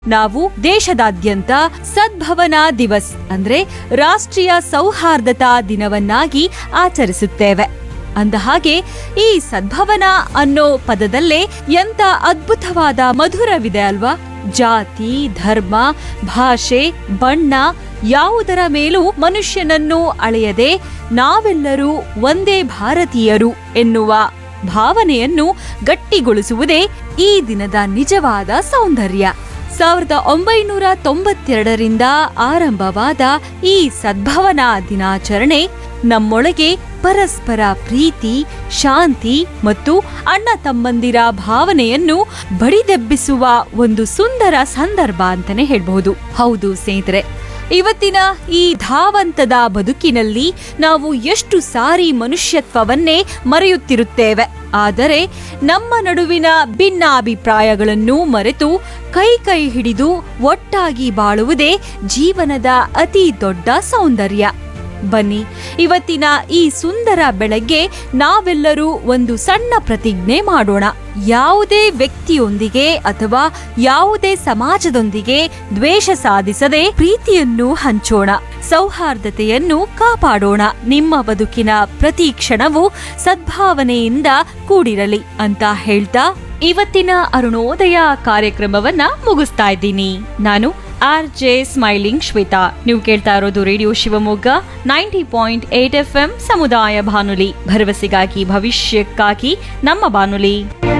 ನಾವು ದೇಶದಾದ್ಯಂತ ಸದ್ಭವನಾ ದಿವಸ್ ಅಂದ್ರೆ ರಾಷ್ಟ್ರೀಯ ಸೌಹಾರ್ದತಾ ದಿನವನ್ನಾಗಿ ಆಚರಿಸುತ್ತೇವೆ ಅಂದ ಹಾಗೆ ಈ ಸದ್ಭವನ ಅನ್ನೋ ಪದದಲ್ಲೇ ಎಂತ ಅದ್ಭುತವಾದ ಮಧುರವಿದೆ ಅಲ್ವಾ ಜಾತಿ ಧರ್ಮ ಭಾಷೆ ಬಣ್ಣ ಯಾವುದರ ಮೇಲೂ ಮನುಷ್ಯನನ್ನು ಅಳೆಯದೆ ನಾವೆಲ್ಲರೂ ಒಂದೇ ಭಾರತೀಯರು ಎನ್ನುವ ಭಾವನೆಯನ್ನು ಗಟ್ಟಿಗೊಳಿಸುವುದೇ ಈ ದಿನದ ನಿಜವಾದ ಸೌಂದರ್ಯ ಸಾವಿರದ ಒಂಬೈನೂರ ತೊಂಬತ್ತೆರಡರಿಂದ ಆರಂಭವಾದ ಈ ಸದ್ಭವನಾ ದಿನಾಚರಣೆ ನಮ್ಮೊಳಗೆ ಪರಸ್ಪರ ಪ್ರೀತಿ ಶಾಂತಿ ಮತ್ತು ಅಣ್ಣ ತಮ್ಮಂದಿರ ಭಾವನೆಯನ್ನು ಬಡಿದೆಬ್ಬಿಸುವ ಒಂದು ಸುಂದರ ಸಂದರ್ಭ ಅಂತಾನೆ ಹೇಳ್ಬಹುದು ಹೌದು ಸ್ನೇಹಿತರೆ ಇವತ್ತಿನ ಈ ಧಾವಂತದ ಬದುಕಿನಲ್ಲಿ ನಾವು ಎಷ್ಟು ಸಾರಿ ಮನುಷ್ಯತ್ವವನ್ನೇ ಮರೆಯುತ್ತಿರುತ್ತೇವೆ ಆದರೆ ನಮ್ಮ ನಡುವಿನ ಭಿನ್ನಾಭಿಪ್ರಾಯಗಳನ್ನು ಮರೆತು ಕೈ ಕೈ ಹಿಡಿದು ಒಟ್ಟಾಗಿ ಬಾಳುವುದೇ ಜೀವನದ ಅತಿ ದೊಡ್ಡ ಸೌಂದರ್ಯ ಬನ್ನಿ ಇವತ್ತಿನ ಈ ಸುಂದರ ಬೆಳಗ್ಗೆ ನಾವೆಲ್ಲರೂ ಒಂದು ಸಣ್ಣ ಪ್ರತಿಜ್ಞೆ ಮಾಡೋಣ ಯಾವುದೇ ವ್ಯಕ್ತಿಯೊಂದಿಗೆ ಅಥವಾ ಯಾವುದೇ ಸಮಾಜದೊಂದಿಗೆ ದ್ವೇಷ ಸಾಧಿಸದೆ ಪ್ರೀತಿಯನ್ನು ಹಂಚೋಣ ಸೌಹಾರ್ದತೆಯನ್ನು ಕಾಪಾಡೋಣ ನಿಮ್ಮ ಬದುಕಿನ ಪ್ರತಿ ಕ್ಷಣವೂ ಸದ್ಭಾವನೆಯಿಂದ ಕೂಡಿರಲಿ ಅಂತ ಹೇಳ್ತಾ ಇವತ್ತಿನ ಅರುಣೋದಯ ಕಾರ್ಯಕ್ರಮವನ್ನ ಮುಗಿಸ್ತಾ ಇದ್ದೀನಿ ನಾನು ಆರ್ ಜೆ ಸ್ಮೈಲಿಂಗ್ ಶ್ವೇತಾ ನೀವು ಕೇಳ್ತಾ ಇರೋದು radio Shivamogga ninety point eight F M ಸಮುದಾಯ ಬಾನುಲಿ ಭರವಸೆಗಾಗಿ ಭವಿಷ್ಯಕ್ಕಾಗಿ ನಮ್ಮ ಬಾನುಲಿ